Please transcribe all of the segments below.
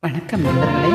வணக்கம் நண்பர்களே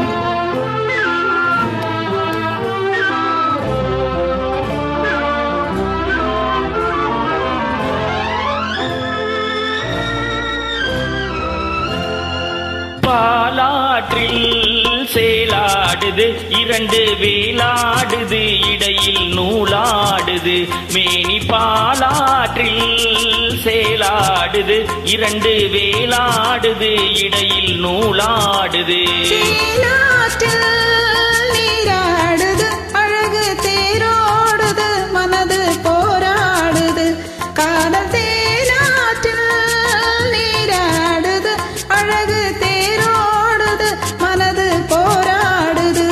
பாலாற்றில் சேலாடுது இரண்டு வேலாடுது இடையில் நூலாடுது மேனி பாலாற்றில் சேலாடுது இரண்டு வேலாடுது இடையில் நூலாடுது தேனாற்றில் நீராடுது அழகு தேரோடுது மனது போராடுது காதல் தேனாற்றில் நீராடுது அழகு தேரோடுது மனது போராடுது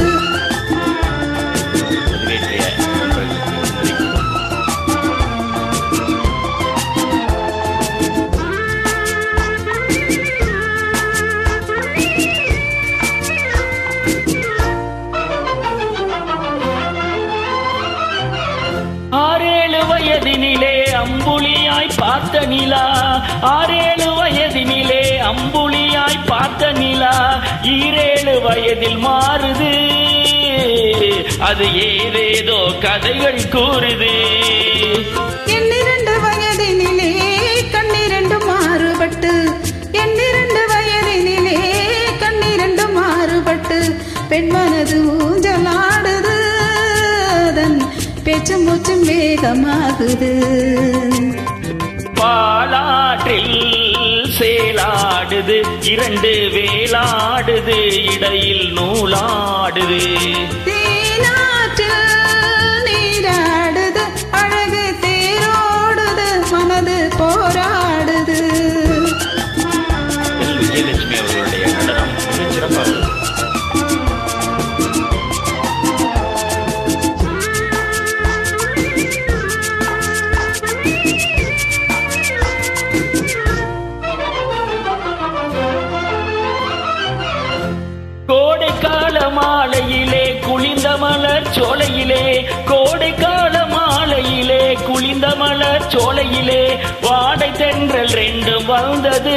ஆறேழு வயதினிலே அம்புலியாய் பார்த்த நிலா ஆறேழு வயதினிலே அம்புலியாய் பார்த்த நிலா ஈரேழு வயதில் மாறுது அது ஏதேதோ கதைகள் கூறுது எண்ணிரண்டு வயதினிலே கண்ணிரண்டு மாறுபட்டு எண்ணிரண்டு வயதினிலே கண்ணிரண்டு மாறுபட்டு பெண் மனது ஊஞ்சலாடுது அதன் பேச்சும் மூச்சும் வேகமாகுது பாலாற்றில் சேலாடுது இரண்டு வேலாடுது இடையில் நூலாடுது தேனாற்றில் நீராடுது அழகு தேரோடுது மனது போராடுது எல். விஜயலட்சுமி அவர்களுடைய நடனம் மிகச் சிறப்பாக கோடைக்கால மாலையிலே குளிர்ந்த மலர் சோலையிலே கோடைக்கால மாலையிலே குளிர்ந்த மலர் சோலையிலே வாடை தென்றல் ரெண்டும் வந்தது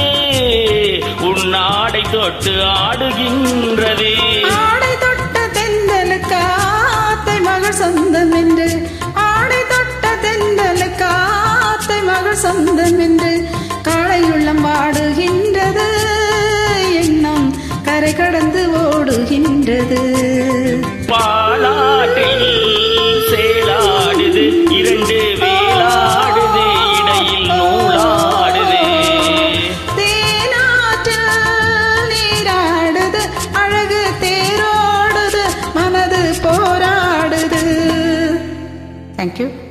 உன்னாடை தொட்டு ஆடுகின்றது ஆடை தொட்ட தெந்தலுக்கு ஆத்தை மகள் சொந்தம் என்று ஆடை தொட்ட தெந்தலுக்கு ஆத்தை மகள் சொந்தம் என்று காளையுள்ளம் வாடுகின்றது எண்ணம் கரை கடந்து ஓடுகின்றது பாலாற்றில் சேலாடுது இரண்டு வேலாடுது இடையில் நூலாடுது தேனாற்றில் நீராடுது அழகு தேரோடுது மனது போராடுது தேங்க்யூ